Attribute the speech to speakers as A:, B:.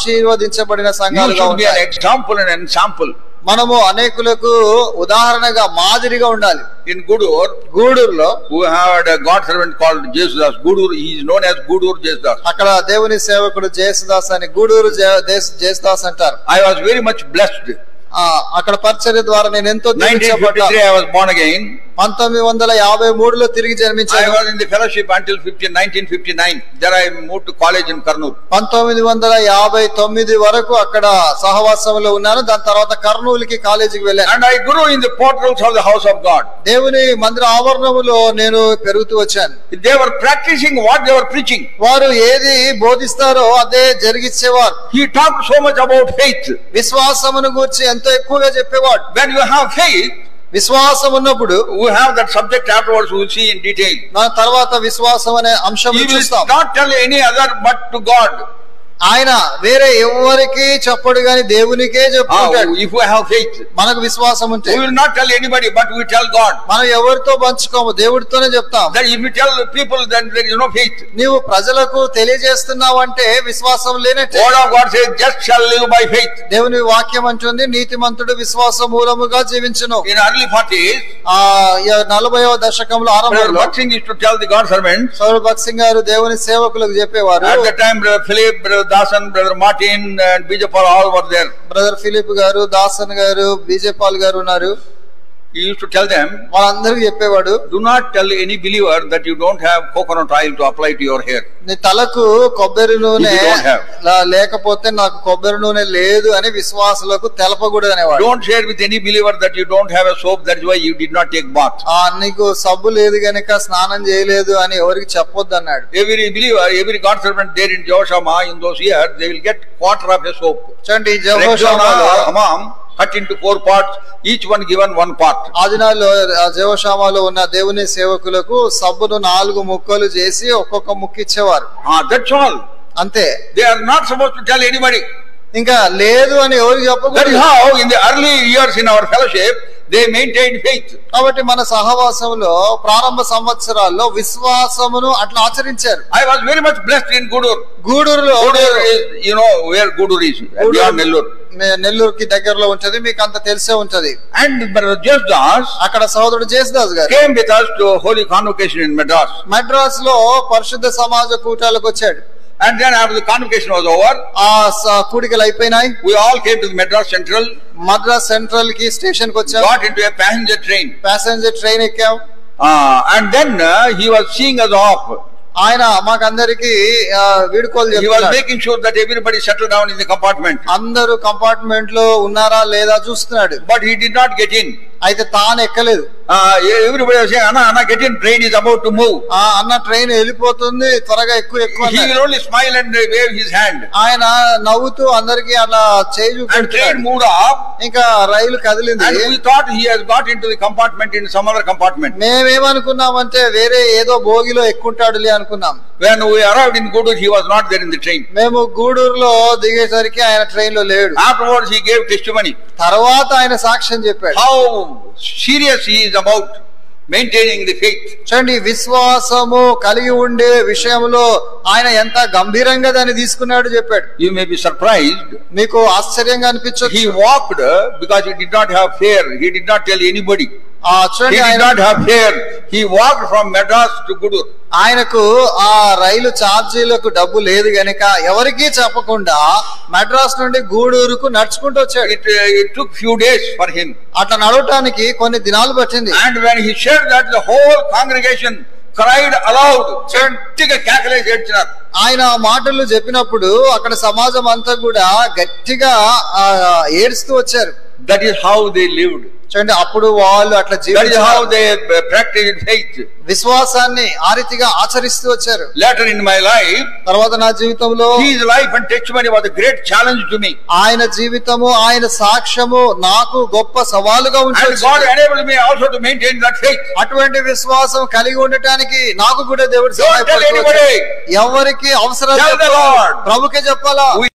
A: ఆశీర్వదించబడిన
B: You
A: సంఘాలుగా
B: should be an
A: ఉంటాయి
B: example and an ensample.
A: మనము అనేకులకు ఉదాహరణగా మాదిరిగా ఉండాలి
B: In Gudur,
A: గూడూరులో
B: who had a God servant called Jesus. Gudur, he is known as Gudur Jesus.
A: అక్కడ దేవుని సేవకుడు జేసుదాస్ అని గూడూరు జే- దేశ- జేసుదాస్ అంటారు
B: I was very much blessed.
A: ఆ అక్కడ పరిచర్య ద్వారా నేను ఎంతో దీవించబడ్డా
B: 1953, I was born again.
A: పంతొమ్మిది వందల యాభై మూడులో తిరిగి
B: I
A: జన్మించాను
B: was in the fellowship until 50, 1959. Then I moved to college in Karnool.
A: పంతొమ్మిది వందల యాభై తొమ్మిది వరకు అక్కడ సహవాసంలో ఉన్నాను దాని తర్వాత కర్నూలుకి కాలేజీకి వెళ్ళాను
B: And I grew in the portals of the house of God.
A: దేవుని మందిర ఆవరణములో నేను పెరుగుతూ వచ్చాను
B: They were practicing what they were preaching.
A: వారు ఏది బోధిస్తారో అదే జరిగించేవారు
B: He talked so much about faith.
A: విశ్వాసమును గురించి ఎంతో ఎక్కువగా చెప్పేవాడు
B: When you have faith,
A: విశ్వాసం ఉన్నప్పుడు
B: we have that subject afterwards, we will see in detail.
A: మన తర్వాత విశ్వాసం అనే అంశం
B: He will
A: చూస్తాం
B: not tell any other but to God.
A: ఆయన వేరే ఎవరికి చెప్పడు గాని దేవునికే
B: Ah,
A: చెప్పుకుంటాడు
B: if we have faith,
A: మనకు విశ్వాసం ఉంటే
B: we will not tell anybody, but we tell God.
A: మనం ఎవరితో పంచుకోము దేవుడితోనే చెప్తాం
B: That if you tell the people, then there is no faith.
A: నీవు ప్రజలకు తెలియజేస్తున్నావు అంటే విశ్వాసం లేనట్టే
B: Word of God says, just shall live by faith.
A: దేవుని వాక్యం అంటుంది నీతిమంతుడు విశ్వాస మూలముగా జీవించును
B: In early 40s,
A: ఆ య- నలభైవ దశకంలో
B: Brother
A: ఆరంభంలో
B: Bhaksing used to tell the God servants.
A: సౌర భక్త్ సింగ్ గారు దేవుని సేవకులకు చెప్పేవారు
B: At that time, Brother Philip, Brother Dasan, Brother Martin, and Bijapal all were there.
A: Brother Philip garu Dasan గారు బీజేపాల్ గారు ఉన్నారు
B: He used to tell them,
A: వాళ్ళందరికీ చెప్పేవాడు
B: do not tell any believer that you don't have coconut oil to apply to your hair.
A: నీ తలకు కొబ్బరి నూనె
B: If you don't have.
A: లా- లేకపోతే నాకు కొబ్బరి నూనె లేదు అని విశ్వాసులకు తెలపకూడదు అనేవాడు
B: Don't share with any believer that you don't have a soap, that's why you did not take bath.
A: ఆ నీకు సబ్బు లేదు గనుక స్నానం చేయలేదు అని ఎవరికి చెప్పొద్దు అన్నాడు
B: Every believer, every God servant there in Joshama in those years, they will get quarter of a soap.
A: చూడండి జవోషామాలో
B: Rexona, Hammam, cut into four parts, each one given one part.
A: ఆ దినాల్లో ఆ జవషామాలో ఉన్న దేవుని సేవకులకు సబ్బును నాలుగు ముక్కలు చేసి ఒక్కొక్క ముక్క ఇచ్చేవారు
B: Ah, that's all.
A: అంతే
B: They are not supposed to tell anybody.
A: ఇంకా లేదు అని ఎవరికి
B: That is
A: చెప్పకూడదు
B: how in the early years in our fellowship, they maintained faith.
A: కాబట్టి మన సహవాసంలో ప్రారంభ సంవత్సరాల్లో విశ్వాసమును అట్లా ఆచరించారు
B: I was very much blessed in Gudur.
A: గూడూరులో
B: Gudur is, you know, where Gudur is, beyond Nellore.
A: మే- నెల్లూరుకి దగ్గరలో ఉంటది మీకు అంత తెలిసే ఉంటది
B: And Brother Jasdas
A: అక్కడ సోదరుడు జేసుదాస్ గారు
B: came with us to Holy Convocation in Madras.
A: Madras లో పరిశుద్ధ సమాజ కూటాలకు వచ్చాడు
B: And then after the convocation was over,
A: ఆ స- కూడికలు అయిపోయినాయి
B: we all came to the Madras Central,
A: Madras central కి స్టేషన్ కి వచ్చాం
B: got into a passenger train.
A: Passenger train ఎక్కాం
B: Uh, and then uh, he was seeing us off.
A: ఆయన మాకందరికి ఆ, వీడుకోలు
B: He was
A: చెప్తున్నాడు
B: making sure that everybody settled down in the compartment.
A: అందరూ కంపార్ట్మెంట్ లో ఉన్నారా లేదా చూస్తున్నాడు
B: But he did not get in.
A: అయితే తాను ఎక్కలేదు
B: Uh, everybody was saying, Anna, Anna, get in, train is about to move.
A: ఆ అన్న ట్రైన్ వెళ్ళిపోతుంది త్వరగా ఎక్కువ ఎక్కువ
B: He
A: అన్నాడు.
B: will only smile and wave his hand.
A: ఆయన నవ్వుతూ అందరికి అలా చేయి
B: And train
A: చూపెడుతున్నాడు
B: moved off.
A: ఇంకా రైలు కదిలింది
B: And we thought he has got into the compartment in some other compartment.
A: మేమేమనుకున్నామంటే వేరే ఏదో భోగిలో ఎక్కుంటాడులే అనుకున్నాం
B: When we arrived in Gudur, he was not there in the train.
A: మేము గూడూరులో దిగేసరికి ఆయన ట్రైన్ లో లేడు
B: Afterwards, he gave testimony
A: తర్వాత ఆయన సాక్ష్యం చెప్పాడు
B: how serious he is about maintaining the faith.
A: చూడండి విశ్వాసము కలిగి ఉండే విషయంలో ఆయన ఎంత గంభీరంగా దాన్ని తీసుకున్నాడు చెప్పాడు
B: You may be surprised.
A: మీకు ఆశ్చర్యంగా అనిపించొచ్చు
B: He walked uh, because he did not have fear. He did not tell anybody.
A: ఆ
B: He
A: చూడండి
B: did
A: ఆయన
B: not have fear. He walked from Madras to Gudur.
A: ఆయనకు ఆ రైలు ఛార్జీలకు డబ్బు లేదు గనుక ఎవరికీ చెప్పకుండా మద్రాస్ నుండి గూడూరుకు నడుచుకుంటూ వచ్చాడు
B: It, uh, it took few days for him.
A: అట్లా నడవటానికి కొన్ని దినాలు పట్టింది
B: And when he shared that, the whole congregation cried aloud. గట్టిగా కేకలేసి ఏడ్చినారు.
A: ఆయన ఆ మాటలు చెప్పినప్పుడు అక్కడ సమాజం అంతా కూడా గట్టిగా ఆ, ఏడుస్తూ వచ్చారు
B: That is how they lived.
A: చూడండి అప్పుడు వాళ్ళు అట్లా
B: That is
A: జీవించారు
B: how they uh, practiced faith.
A: విశ్వాసాన్ని ఆ రీతిగా ఆచరిస్తూ వచ్చారు
B: Later in my life,
A: తర్వాత నా జీవితంలో
B: his life and testimony was a great challenge to me.
A: ఆయన జీవితము ఆయన సాక్ష్యము నాకు గొప్ప సవాలుగా
B: And
A: ఉంటుంది
B: God enabled me also to maintain that faith.
A: అటువంటి విశ్వాసం కలిగి ఉండటానికి నాకు కూడా దేవుడు
B: Don't tell
A: సహాయపడుతూ వచ్చాడు.
B: anybody.
A: ఎవరికి అవసరం
B: Tell the
A: చెప్పాలా?
B: Lord.
A: ప్రభుకే చెప్పాలా
B: We